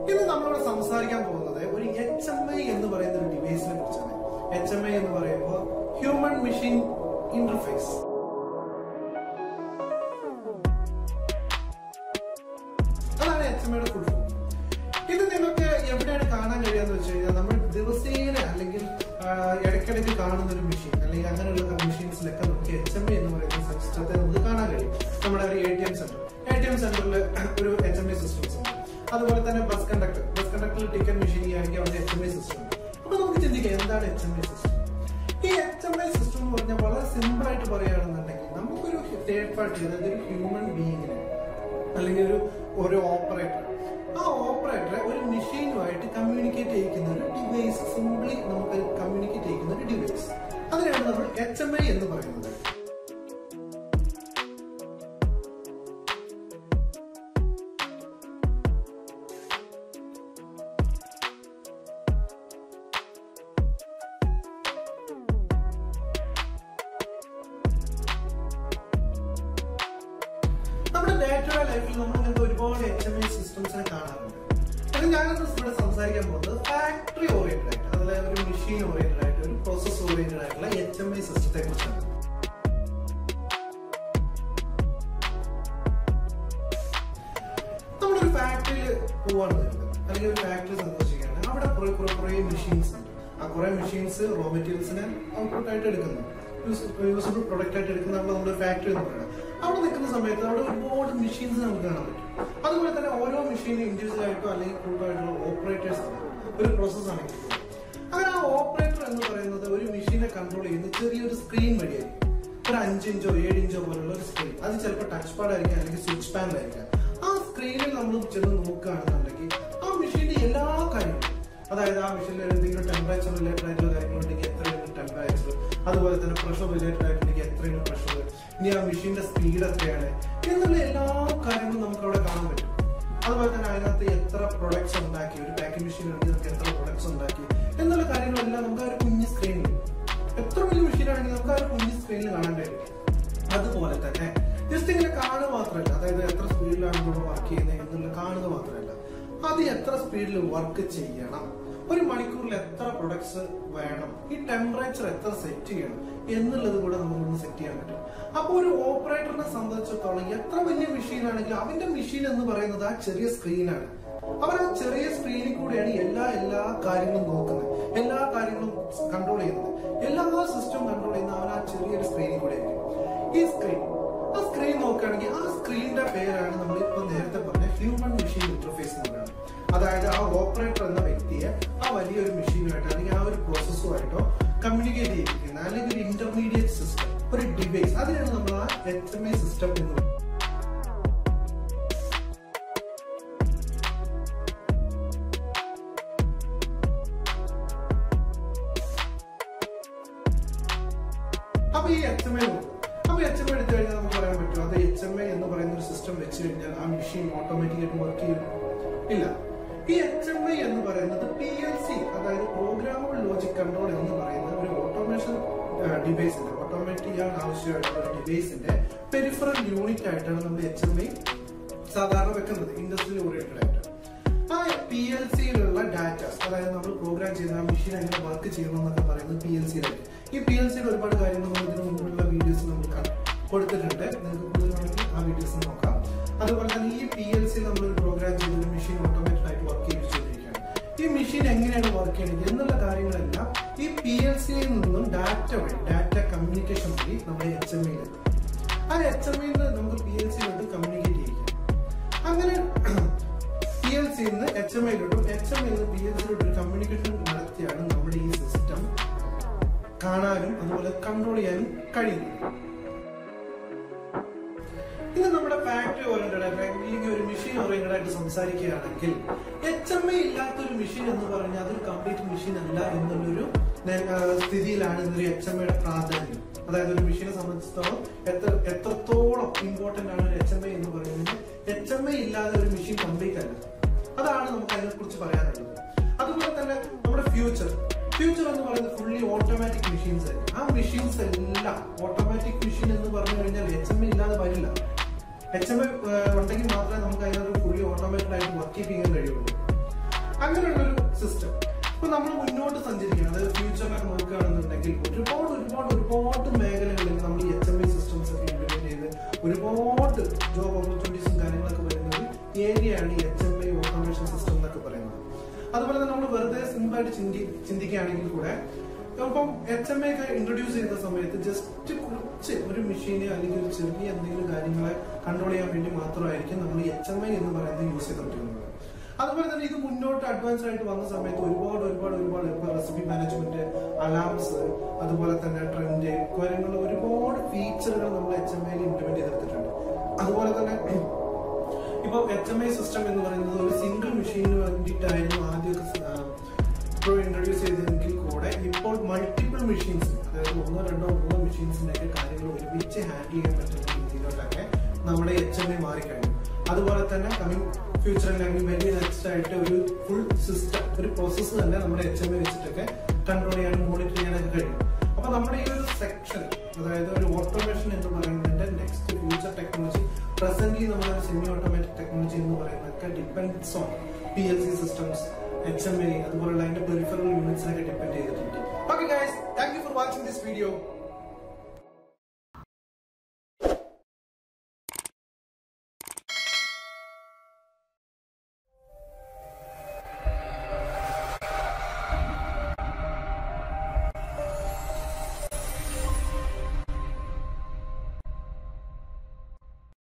ഇന്ന് നമ്മളിവിടെ സംസാരിക്കാൻ പോകുന്നത് ഒരു എച്ച് എം ഐ എന്ന് പറയുന്ന ഒരു ഡിവൈസിനെ കുറിച്ചാണ് എച്ച് എം ഐ എന്ന് പറയുമ്പോൾ ഹ്യൂമൻ മെഷീൻ ഇന്റർഫേസ് അതാണ് എച്ച് എം ഐയുടെ ഫുൾ ഫോം ഇത് നിങ്ങൾക്ക് എവിടെയാണ് കാണാൻ കഴിയാന്ന് വെച്ച് കഴിഞ്ഞാൽ നമ്മൾ ദിവസേന അല്ലെങ്കിൽ ആ, ഇടയ്ക്കിടയ്ക്ക് കാണുന്ന ഒരു മെഷീൻ അല്ലെങ്കിൽ അങ്ങനെയുള്ള മെഷീൻസിലൊക്കെ നമുക്ക് എച്ച് എം ഐ എന്ന് പറയുന്ന സിസ്റ്റത്തെ നമുക്ക് കാണാൻ കഴിയും നമ്മുടെ ഒരു A T M centre A T M സെന്ററിൽ ഒരു എച്ച് എം ഐ സിസ്റ്റംസ് ഉണ്ട് അതുപോലെ തന്നെ ബസ് കണ്ടക്ടർ ബസ് കണ്ടക്ടറിൽ ടിക്കറ്റ് മെഷീൻ ആണെങ്കിൽ അവിടെ എച്ച് എം ഐ സിസ്റ്റം ഉണ്ട് അപ്പൊ നമുക്ക് ചിന്തിക്കാം എന്താണ് എച്ച് എം ഐ സിസ്റ്റം ഈ എച്ച് എം ഐ സിസ്റ്റം എന്ന് പറഞ്ഞാൽ വളരെ സിമ്പിൾ ആയിട്ട് പറയുകയാണെന്നുണ്ടെങ്കിൽ നമുക്കൊരു തേർഡ് പാർട്ടി അതായത് ഒരു ഹ്യൂമൻ ബീയിങ്ങിനെ അല്ലെങ്കിൽ ഒരു ഒരു ഓപ്പറേറ്റർ ആ ഓപ്പറേറ്ററെ ഒരു മെഷീനുമായിട്ട് കമ്മ്യൂണിക്കേറ്റ് ചെയ്യിക്കുന്ന ഒരു ഡിവൈസ് സിംപ്ലി നമുക്ക് കമ്മ്യൂണിക്കേറ്റ് ചെയ്യിക്കുന്ന ഒരു ഡിവൈസ് അതിനാണ് നമ്മൾ എച്ച് എം ഐ എന്ന് പറയുന്നത് നമ്മുടെ ഡേ ടു ഡേ ലൈഫിൽ നമ്മൾ ഇങ്ങനത്തെ ഒരുപാട് എച്ച് എം ഐ സിസ്റ്റംസിനെ കാണാറുണ്ട് പക്ഷെ ഞാനിന്ന് ഇവിടെ സംസാരിക്കാൻ പോകുന്നത് ഫാക്ടറി ഓറിയന്റഡ് ആയിട്ട് അതായത് ഒരു മെഷീൻ ഓറിയന്റഡ് ആയിട്ട് ഒരു പ്രോസസ് ഓറിയന്റഡ് ആയിട്ടുള്ള എച്ച് എം ഐ സിസ്റ്റത്തെ കുറിച്ചാണ് നമ്മളൊരു ഫാക്ടറിയിൽ പോവാണ് വരുന്നത് അല്ലെങ്കിൽ ഒരു ഫാക്ടറി സന്ദർശിക്കുകയാണ് അവിടെ കുറെ കുറെ കുറെ മെഷീൻസ് ഉണ്ട് ആ കുറെ മെഷീൻസ് റോ മെറ്റീരിയൽസിനെ ഔട്ട്പുട്ട് ആയിട്ട് എടുക്കുന്നു യൂസബിൾ പ്രൊഡക്റ്റ് ആയിട്ട് എടുക്കുന്ന നമ്മൾ നമ്മുടെ ഫാക്ടറി എന്ന് പറയുന്നത് അവിടെ നിൽക്കുന്ന സമയത്ത് അവിടെ ഒരുപാട് മെഷീൻസ് നമുക്ക് കാണാൻ പറ്റും അതുപോലെ തന്നെ ഓരോ മെഷീനും ഇൻഡിവിജ്വൽ ആയിട്ടോ അല്ലെങ്കിൽ ഗ്രൂപ്പായിട്ടുള്ള ഓപ്പറേറ്റേഴ്സ് ആണ് ഒരു പ്രോസസ് ആണ് അങ്ങനെ ആ ഓപ്പറേറ്റർ എന്ന് പറയുന്നത് ഒരു മെഷീനെ കൺട്രോൾ ചെയ്യുന്ന ചെറിയൊരു സ്ക്രീൻ വഴിയായിരിക്കും ഒരു അഞ്ച് ഇഞ്ചോ ഏഴ് ഇഞ്ചോ പോലുള്ള ഒരു സ്ക്രീൻ അത് ചിലപ്പോൾ ടച്ച് പാഡ് ആയിരിക്കാം അല്ലെങ്കിൽ സ്വിച്ച് പാനലായിരിക്കാം ആ സ്ക്രീനിൽ നമ്മൾ ചെന്ന് നോക്കുകയാണെന്നുണ്ടെങ്കിൽ ആ മെഷീന്റെ എല്ലാ കാര്യങ്ങളും അതായത് ആ മെഷീനിൽ എന്തെങ്കിലും ടെമ്പറേച്ചർ റിലേറ്റഡ് ആയിട്ടുള്ള കാര്യങ്ങളുണ്ടെങ്കിൽ എത്രയാണ് ടെമ്പറേച്ചർ അതുപോലെ തന്നെ പ്രഷർ റിലേറ്റഡ് ആയിട്ടുണ്ടെങ്കിൽ എത്രയാണ് പ്രഷർ ഇനി ആ മെഷീന്റെ സ്പീഡ് എത്രയാണ് എന്നുള്ള എല്ലാ കാര്യങ്ങളും നമുക്ക് അവിടെ കാണാൻ പറ്റും അതുപോലെ തന്നെ അതിനകത്ത് എത്ര പ്രൊഡക്ട്സ് ഉണ്ടാക്കി ഒരു പാക്കിംഗ് മെഷീൻ ആണെങ്കിൽ നമുക്ക് എത്ര പ്രൊഡക്ട്സ് ഉണ്ടാക്കി എന്നുള്ള കാര്യങ്ങളെല്ലാം നമുക്ക് ആ ഒരു കുഞ്ഞ് സ്ക്രീനിൽ എത്ര വലിയ മെഷീൻ ആണെങ്കിൽ നമുക്ക് ആ ഒരു കുഞ്ഞ് സ്ക്രീനിൽ കാണാൻ കഴിയും അതുപോലെ തന്നെ ജസ്റ്റ് ഇങ്ങനെ കാണുക മാത്രമല്ല അതായത് എത്ര സ്പീഡിലാണ് നമ്മൾ വർക്ക് ചെയ്യുന്നത് എന്നുള്ള കാണുക മാത്രമല്ല അത് എത്ര സ്പീഡിൽ വർക്ക് ചെയ്യണം ഒരു മണിക്കൂറിൽ എത്ര പ്രൊഡക്ട്സ് വേണം ഈ ടെമ്പറേച്ചർ എത്ര സെറ്റ് ചെയ്യണം എന്നുള്ളത് കൂടെ നമുക്കൊന്ന് സെറ്റ് ചെയ്യാൻ പറ്റും അപ്പൊ ഒരു ഓപ്പറേറ്ററിനെ സംബന്ധിച്ചിടത്തോളം എത്ര വലിയ മെഷീൻ ആണെങ്കിലും അവന്റെ മെഷീൻ എന്ന് പറയുന്നത് ആ ചെറിയ സ്ക്രീനാണ് അവർ ആ ചെറിയ സ്ക്രീനിൽ കൂടെയാണ് എല്ലാ എല്ലാ കാര്യങ്ങളും നോക്കുന്നത് എല്ലാ കാര്യങ്ങളും കൺട്രോൾ ചെയ്യുന്നത് എല്ലാ സിസ്റ്റം കൺട്രോൾ ചെയ്യുന്ന അവൻ ആ ചെറിയൊരു സ്ക്രീനിൽ കൂടെ ആയിരിക്കും ഈ സ്ക്രീൻ ആ സ്ക്രീൻ നോക്കുകയാണെങ്കിൽ ആ സ്ക്രീനിന്റെ പേരാണ് നമ്മൾ ഇപ്പൊ നേരത്തെ പറഞ്ഞ ഹ്യൂമൻ മെഷീൻ ഇന്റർഫേസ് എന്ന് പറയുന്നത് അതായത് ആ ഓപ്പറേറ്റർ എന്ന വ്യക്തിയെ ആ വലിയൊരു മെഷീനുമായിട്ടോ അല്ലെങ്കിൽ ആ ഒരു പ്രോസസ്സുമായിട്ടോ കമ്മ്യൂണിക്കേറ്റ് ചെയ്യിപ്പിക്കുന്ന അല്ലെങ്കിൽ ഒരു ഇന്റർമീഡിയറ്റ് സിസ്റ്റം ഒരു ഡിവൈസ് അതിനാണ് നമ്മൾ ആ എച്ച് എം ഐ സിസ്റ്റം എന്ന് പറയുന്നത് അപ്പൊ ഈ എച്ച് എം ഐ നോക്കും അപ്പൊ എച്ച് എം ഐ എടുത്തു കഴിഞ്ഞാൽ നമുക്ക് പറയാൻ പറ്റും അത് എച്ച് എം ഐ എന്ന് പറയുന്ന ഒരു സിസ്റ്റം വെച്ച് കഴിഞ്ഞാൽ ആ മെഷീൻ ഓട്ടോമാറ്റിക് ആയിട്ട് വർക്ക് ചെയ്യും ഇല്ല ഈ എച്ച് എം ഐ എന്ന് പറയുന്നത് പി എൽ സി അതായത് പ്രോഗ്രാമബിൾ ലോജിക് കൺട്രോൾ എന്ന് പറയുന്ന ഒരു ഓട്ടോമേഷൻ ഡിവൈസിന്റെ ഓട്ടോമേറ്റ് ചെയ്യാൻ ആവശ്യമായിട്ടുള്ള ഒരു ഡിവൈസിന്റെ പെരിഫറൽ യൂണിറ്റ് ആയിട്ടാണ് നമ്മൾ എച്ച് എം ഐ സാധാരണ വെക്കുന്നത് ഇൻഡസ്ട്രിയൽ ഓറിയന്റഡ് ആയിട്ട് ആ പി എൽ സിയിലുള്ള ഡാറ്റ അതായത് നമ്മൾ പ്രോഗ്രാം ചെയ്യുന്ന ആ മെഷീൻ എങ്ങനെ വർക്ക് ചെയ്യണം എന്നൊക്കെ പറയുന്നത് പി എൽ സിയിലായിട്ട് ഈ പി എൽ സിയിൽ ഒരുപാട് കാര്യങ്ങൾ നമ്മൾ ഇതിനു മുമ്പുള്ള വീഡിയോസ് നമ്മൾ ക- കൊടുത്തിട്ടുണ്ട് നിങ്ങൾക്ക് കൂടുതൽ വേണമെങ്കിൽ ആ വീഡിയോസ് നോക്കാം അതുപോലെ തന്നെ ഈ പി എൽ സി നമ്മൾ ഒരു പ്രോഗ്രാം ചെയ്ത് ഒരു മെഷീൻ ഓട്ടോമാറ്റഡ് ആയിട്ട് വർക്ക് ചെയ്യിച്ചുകൊണ്ടിരിക്കുകയാണ് ഈ മെഷീൻ എങ്ങനെയാണ് വർക്ക് ചെയ്യുന്നത് എന്നുള്ള കാര്യങ്ങളെല്ലാം ഈ പി എൽ സിയിൽ നിന്നും ഡാറ്റ വഴി ഡാറ്റ കമ്മ്യൂണിക്കേഷൻ വഴി നമ്മുടെ എച്ച് എം ഐയിൽ ആ എച്ച് എം ഐയിൽ നമുക്ക് പി എൽ സിയിലോട്ട് കമ്മ്യൂണിക്കേറ്റ് ചെയ്യിക്കാം അങ്ങനെ പി എൽ സിയിൽ നിന്ന് എച്ച് എം ഐയിലോട്ടും എച്ച് എം ഐയിൽ നിന്ന് പി എൽ സിയിലോട്ടും കമ്മ്യൂണിക്കേഷൻ നടത്തിയാണ് നമ്മുടെ ഈ സിസ്റ്റം കാണാനും അതുപോലെ കൺട്രോൾ ചെയ്യാനും കഴിയുന്നത് ഇന്ന് നമ്മുടെ ഫാക്ടറി ഓറിയന്റഡ് അല്ലെങ്കിൽ ഒരു മെഷീൻ ഓറിയന്റഡ് ആയിട്ട് സംസാരിക്കുകയാണെങ്കിൽ എച്ച് എം ഐ ഇല്ലാത്ത ഒരു മെഷീൻ എന്ന് പറഞ്ഞാൽ അതൊരു കംപ്ലീറ്റ് മെഷീൻ അല്ല എന്നുള്ളൊരു നെ- ആ, സ്ഥിതിയിലാണ് ഇന്നൊരു എച്ച് എം ഐയുടെ പ്രാധാന്യം അതായത് ഒരു മെഷീനെ സംബന്ധിച്ചിടത്തോളം എത്ര എത്രത്തോളം ഇമ്പോർട്ടന്റ് ആണ് ഒരു എച്ച് എം ഐ എന്ന് പറയുന്നത് എച്ച് എം ഐ ഇല്ലാതെ ഒരു മെഷീൻ കംപ്ലീറ്റ് അല്ല അതാണ് നമുക്ക് അതിനെ കുറിച്ച് പറയാനുള്ളത് അതുപോലെ തന്നെ നമ്മുടെ ഫ്യൂച്ചർ ഫ്യൂച്ചർ എന്ന് പറയുന്നത് ഫുള്ളി ഓട്ടോമാറ്റിക് മെഷീൻസ് ആയിരിക്കും ആ മെഷീൻസ് എല്ലാം ഓട്ടോമാറ്റിക് മെഷീൻ എന്ന് പറഞ്ഞു കഴിഞ്ഞാൽ എച്ച് എം ഐ ഇല്ലാതെ വരില്ല എച്ച് എം ഐ ഉണ്ടെങ്കിൽ മാത്രമേ നമുക്ക് അതിനൊരു ഫുള്ളി ഓട്ടോമാറ്റഡ് ആയിട്ട് വർക്ക് ചെയ്യാൻ കഴിയുള്ളൂ അങ്ങനെയുള്ളൊരു സിസ്റ്റം ഇപ്പൊ നമ്മൾ മുന്നോട്ട് സഞ്ചരിക്കുകയാണ് അതായത് ഫ്യൂച്ചറിലൊക്കെ നോക്കുകയാണെന്നുണ്ടെങ്കിൽ ഒരുപാട് ഒരുപാട് ഒരുപാട് മേഖലകളിൽ നമ്മൾ ഈ എച്ച് എം ഐ സിസ്റ്റംസ് ഒക്കെ ഇംപ്ലിമെന്റ് ചെയ്ത് ഒരുപാട് ജോബ് ഓപ്പർച്യൂണിറ്റീസും കാര്യങ്ങളൊക്കെ വരുന്ന ഒരു ഏരിയയാണ് ഈ H M I automation system എന്നൊക്കെ പറയുന്നത് അതുപോലെ തന്നെ നമ്മൾ വെറുതെ സിമ്പിൾ ആയിട്ട് ചിന്തി ചിന്തിക്കുകയാണെങ്കിൽ കൂടെ ഇപ്പം എച്ച് എം ഐ ഒക്കെ ഇൻട്രൊഡ്യൂസ് ചെയ്യുന്ന സമയത്ത് ജസ്റ്റ് കുറച്ച് ഒരു മെഷീന് അല്ലെങ്കിൽ ഒരു ചെറിയ എന്തെങ്കിലും കാര്യങ്ങളെ കൺട്രോൾ ചെയ്യാൻ വേണ്ടി മാത്രമായിരിക്കും നമ്മൾ എച്ച് എം ഐ എന്ന് പറയുന്നത് യൂസ് ചെയ്തുകൊണ്ടിരുന്നത് അതുപോലെ തന്നെ ഇത് മുന്നോട്ട് അഡ്വാൻസ് ആയിട്ട് വന്ന സമയത്ത് ഒരുപാട് ഒരുപാട് ഒരുപാട് ഇപ്പൊ റെസിപ്പി മാനേജ്മെന്റ് അലാംസ് അതുപോലെ തന്നെ ട്രെൻഡ് കാര്യങ്ങൾ ഒരുപാട് ഫീച്ചറുകൾ നമ്മൾ എച്ച് എം ഐയിൽ ഇംപ്ലിമെന്റ് ചെയ്തെടുത്തിട്ടുണ്ട് അതുപോലെ തന്നെ ഇപ്പൊ എച്ച് എം ഐ സിസ്റ്റം എന്ന് പറയുന്നത് ഒരു സിംഗിൾ മെഷീനിന് വേണ്ടിയിട്ടായിരുന്നു ആദ്യമൊക്കെ ഇപ്പോൾ ഇൻട്രൊഡ്യൂസ് ചെയ്തതെങ്കിൽ കൂടെ ഇപ്പോൾ മൾട്ടിപ്പിൾ മെഷീൻസ് അതായത് ഒന്നോ രണ്ടോ മൂന്നോ മെഷീൻസിന്റെ ഒക്കെ കാര്യങ്ങൾ ഒരുമിച്ച് ഹാൻഡിൽ ചെയ്യാൻ പറ്റുന്ന രീതിയിലോട്ടൊക്കെ നമ്മുടെ എച്ച് എം ഐ മാറിക്കഴിഞ്ഞു അതുപോലെ തന്നെ കമ്മിങ് ഫ്യൂച്ചറിൽ അല്ലെങ്കിൽ വെരി നെക്സ്റ്റ് ആയിട്ട് ഒരു ഫുൾ സിസ്റ്റം ഒരു പ്രോസസ്സ് തന്നെ നമ്മുടെ എച്ച് എം ഐ വെച്ചിട്ടൊക്കെ കൺട്രോൾ ചെയ്യാനും മോണിറ്റർ ചെയ്യാനൊക്കെ കഴിയും അപ്പൊ നമ്മുടെ ഈ ഒരു സെക്ഷൻ അതായത് ഒരു ഓട്ടോമേഷൻ എന്ന് പറയുന്നതിന്റെ നെക്സ്റ്റ് ഫ്യൂച്ചർ ടെക്നോളജി പ്രസന്റ്ലി നമ്മുടെ സെമി ഓട്ടോമാറ്റിക് ടെക്നോളജി എന്ന് പറയുന്നതൊക്കെ depends on P L C systems H M I അതുപോലുള്ള അതിന്റെ പെരിഫറൽ യൂണിറ്റ്സിനൊക്കെ ഡിപ്പെൻഡ് ചെയ്തിട്ടുണ്ട് okay guys thank you for watching this video